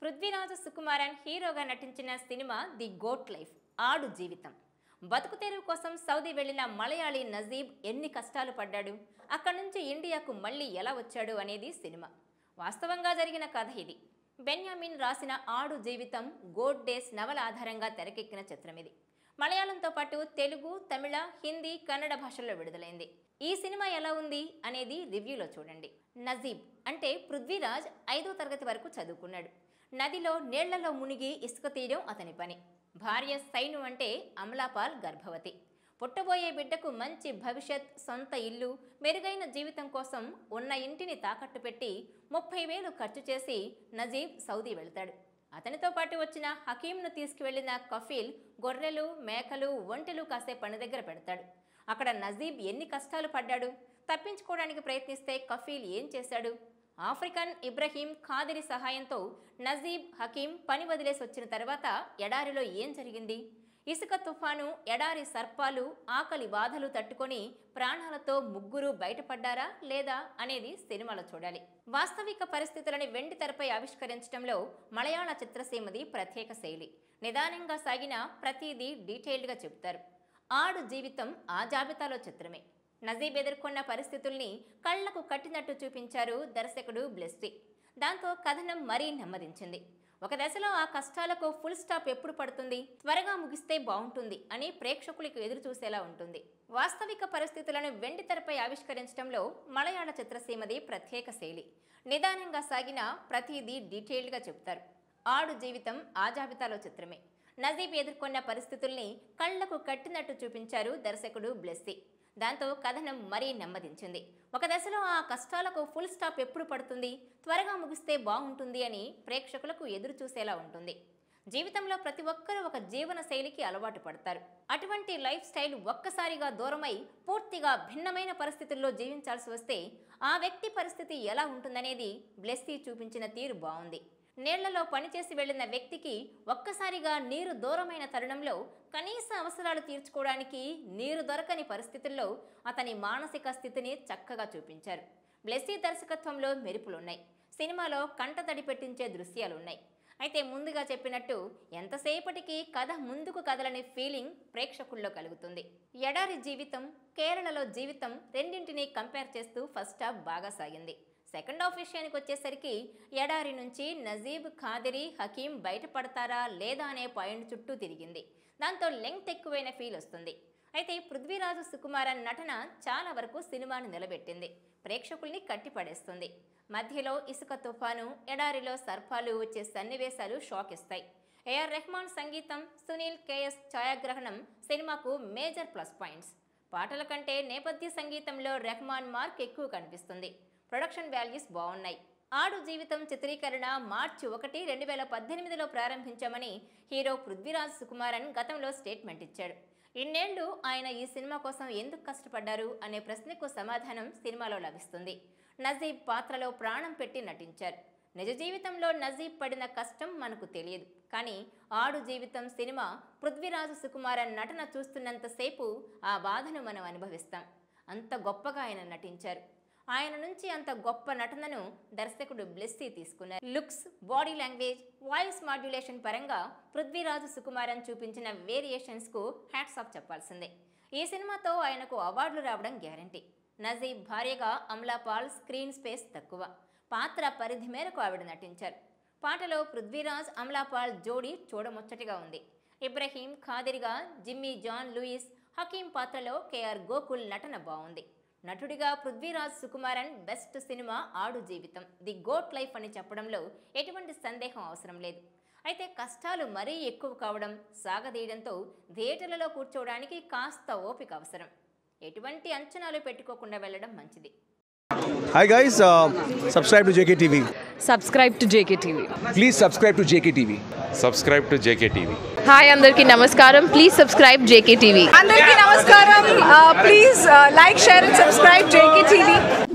పృథ్వీరాజు సుకుమారన్ హీరోగా నటించిన cinema the goat life ఆడు జీవితం బతుకు తెరువు కోసం సౌదీ వెళ్లిన మలయాళీ నజీబ్ ఎన్ని కష్టాలు పడ్డాడు అక్కడి నుంచి ఇండియాకు మళ్ళీ ఎలా వచ్చాడు అనేది సినిమా వాస్తవంగా జరిగిన కథ ఇది బెన్యామిన్ రాసిన ఆడు జీవితం గోడ్ డేస్ నవల ఆధారంగా తెరకెక్కిన చిత్రం ఇది మలయాళంతో పాటు తెలుగు తమిళ హిందీ కన్నడ భాషల్లో విడుదలైంది ఈ సినిమా ఎలా ఉంది అనేది రివ్యూలో చూడండి నజీబ్ అంటే పృథ్వీరాజ్ ఐదో తరగతి వరకు చదువుకున్నాడు నదిలో నీళ్లలో మునిగి ఇసుక తీయడం అతని పని భార్య సైను అంటే అమలాపాల్ గర్భవతి పుట్టబోయే బిడ్డకు మంచి భవిష్యత్ సొంత ఇల్లు మెరుగైన జీవితం కోసం ఉన్న ఇంటిని తాకట్టు పెట్టి ముప్పై వేలు ఖర్చు చేసి నజీబ్ సౌదీ వెళ్తాడు అతనితో పాటు వచ్చిన హకీంను తీసుకువెళ్లిన కఫీల్ గొర్రెలు మేకలు ఒంటెలు కాసే పని దగ్గర పెడతాడు అక్కడ నజీబ్ ఎన్ని కష్టాలు పడ్డాడు తప్పించుకోవడానికి ప్రయత్నిస్తే కఫీల్ ఏం చేశాడు ఆఫ్రికన్ ఇబ్రహీం ఖాదిరి సహాయంతో నజీబ్ హకీం పని వదిలేసి వచ్చిన తర్వాత ఎడారిలో ఏం జరిగింది ఇసుక తుఫాను ఎడారి సర్పాలు ఆకలి బాధలు తట్టుకొని ప్రాణాలతో ముగ్గురు బయటపడ్డారా లేదా అనేది సినిమాలో చూడాలి వాస్తవిక పరిస్థితులని వెండి తెరపై ఆవిష్కరించడంలో మలయాళ చిత్రసీమది ప్రత్యేక శైలి నిదానంగా సాగిన ప్రతిదీ డీటెయిల్డ్గా చెబుతారు ఆడు జీవితం ఆ జాబితాలో చిత్రమే నజీబ్ ఎదుర్కొన్న పరిస్థితుల్ని కళ్లకు కట్టినట్టు చూపించారు దర్శకుడు బ్లెస్టీ దాంతో కథనం మరీ నెమ్మదించింది ఒక దశలో ఆ కష్టాలకు ఫుల్ స్టాప్ ఎప్పుడు పడుతుంది త్వరగా ముగిస్తే బాగుంటుంది అని ప్రేక్షకులకు ఎదురు చూసేలా ఉంటుంది వాస్తవిక పరిస్థితులను వెండి తెరపై ఆవిష్కరించడంలో మలయాళ చిత్రసీమది ప్రత్యేక శైలి నిదానంగా సాగిన ప్రతిదీ డీటెయిల్డ్గా చెప్తారు ఆడు జీవితం ఆ జాబితాలో చిత్రమే నజీబ్ ఎదుర్కొన్న పరిస్థితుల్ని కళ్లకు కట్టినట్టు చూపించారు దర్శకుడు బ్లెస్సీ దాంతో కథనం మరీ నెమ్మదించింది ఒక దశలో ఆ కష్టాలకు ఫుల్ స్టాప్ ఎప్పుడు పడుతుంది త్వరగా ముగిస్తే బాగుంటుంది అని ప్రేక్షకులకు ఎదురు చూసేలా ఉంటుంది జీవితంలో ప్రతి ఒక్కరూ ఒక జీవన శైలికి అలవాటు పడతారు అటువంటి లైఫ్ స్టైల్ ఒక్కసారిగా దూరమై పూర్తిగా భిన్నమైన పరిస్థితుల్లో జీవించాల్సి వస్తే ఆ వ్యక్తి పరిస్థితి ఎలా ఉంటుందనేది బ్లెస్సీ చూపించిన తీరు బాగుంది నీళ్లలో పనిచేసి వెళ్లిన వ్యక్తికి ఒక్కసారిగా నీరు దూరమైన తరుణంలో కనీస అవసరాలు తీర్చుకోవడానికి నీరు దొరకని పరిస్థితుల్లో అతని మానసిక స్థితిని చక్కగా చూపించారు బ్లెస్సీ దర్శకత్వంలో మెరుపులున్నాయి సినిమాలో కంటతడి పెట్టించే దృశ్యాలున్నాయి అయితే ముందుగా చెప్పినట్టు ఎంతసేపటికి కథ ముందుకు కదలని ఫీలింగ్ ప్రేక్షకుల్లో కలుగుతుంది ఎడారి జీవితం కేరళలో జీవితం రెండింటినీ కంపేర్ చేస్తూ ఫస్ట్ హాఫ్ బాగా సాగింది సెకండ్ హాఫ్ విషయానికి వచ్చేసరికి ఎడారి నుంచి నజీబ్ ఖాదిరి హకీం బయటపడతారా లేదా అనే పాయింట్ చుట్టూ తిరిగింది దాంతో లెంగ్త్ ఎక్కువైన ఫీల్ వస్తుంది అయితే పృథ్వీరాజు సుకుమారన్ నటన చాలా వరకు సినిమాను నిలబెట్టింది ప్రేక్షకుల్ని కట్టిపడేస్తుంది మధ్యలో ఇసుక తుఫాను ఎడారిలో సర్పాలు వచ్చే సన్నివేశాలు షాక్ ఇస్తాయి ఏఆర్ రెహమాన్ సంగీతం సునీల్ కేఎస్ ఛాయాగ్రహణం సినిమాకు మేజర్ ప్లస్ పాయింట్స్ పాటల కంటే నేపథ్య సంగీతంలో రెహమాన్ మార్క్ ఎక్కువ కనిపిస్తుంది ప్రొడక్షన్ వాల్యూస్ బాగున్నాయి ఆడు జీవితం చిత్రీకరణ మార్చి ఒకటి రెండు వేల పద్దెనిమిదిలో ప్రారంభించామని హీరో పృథ్వీరాజ్ సుకుమారన్ గతంలో స్టేట్మెంట్ ఇచ్చాడు ఇన్నేళ్లు ఆయన ఈ సినిమా కోసం ఎందుకు కష్టపడ్డారు అనే ప్రశ్నకు సమాధానం సినిమాలో లభిస్తుంది నజీబ్ పాత్రలో ప్రాణం పెట్టి నటించారు నిజ జీవితంలో నజీబ్ పడిన కష్టం మనకు తెలియదు కానీ ఆడు జీవితం సినిమా పృథ్వీరాజు సుకుమారన్ నటన చూస్తున్నంతసేపు ఆ బాధను మనం అనుభవిస్తాం అంత గొప్పగా ఆయన నటించారు ఆయన నుంచి అంత గొప్ప నటనను దర్శకుడు బ్లెస్సీ తీసుకున్నారు looks body language voice modulation పరంగా పృథ్వీరాజు సుకుమారన్ చూపించిన వేరియేషన్స్కు హ్యాట్స్ ఆఫ్ చెప్పాల్సిందే ఈ సినిమాతో ఆయనకు అవార్డులు రావడం గ్యారంటీ నజీబ్ భార్యగా అమలాపాల్ స్క్రీన్ స్పేస్ తక్కువ పాత్ర పరిధి మేరకు ఆవిడ నటించారు పాటలో పృథ్వీరాజ్ అమలాపాల్ జోడీ చూడముచ్చటిగా ఉంది ఇబ్రహీం ఖాదిరిగా జిమ్మీ జాన్ లూయిస్ హకీం పాత్రలో కేఆర్ గోకుల్ నటన బాగుంది నటుడిగా పృథ్వీరాజ్ సుకుమారన్ బెస్ట్ సినిమా ఆడు జీవితం ది గోట్ లైఫ్ అని చెప్పడంలో ఎటువంటి సందేహం అవసరం లేదు అయితే కష్టాలు మరీ ఎక్కువ కావడం సాగదీయడంతో థియేటర్లలో కూర్చోవడానికి కాస్త ఓపిక అవసరం ఎటువంటి అంచనాలు పెట్టుకోకుండా వెళ్ళడం మంచిది Hi guys, uh, subscribe to JKTV. Subscribe to JK TV Please subscribe to JKTV. subscribe to JKTV. Hi అందరికీ నమస్కారం ప్లీజ్ సబ్స్క్రైబ్ జేకే టీవీ అందరికీ నమస్కారం please like share and subscribe JK TV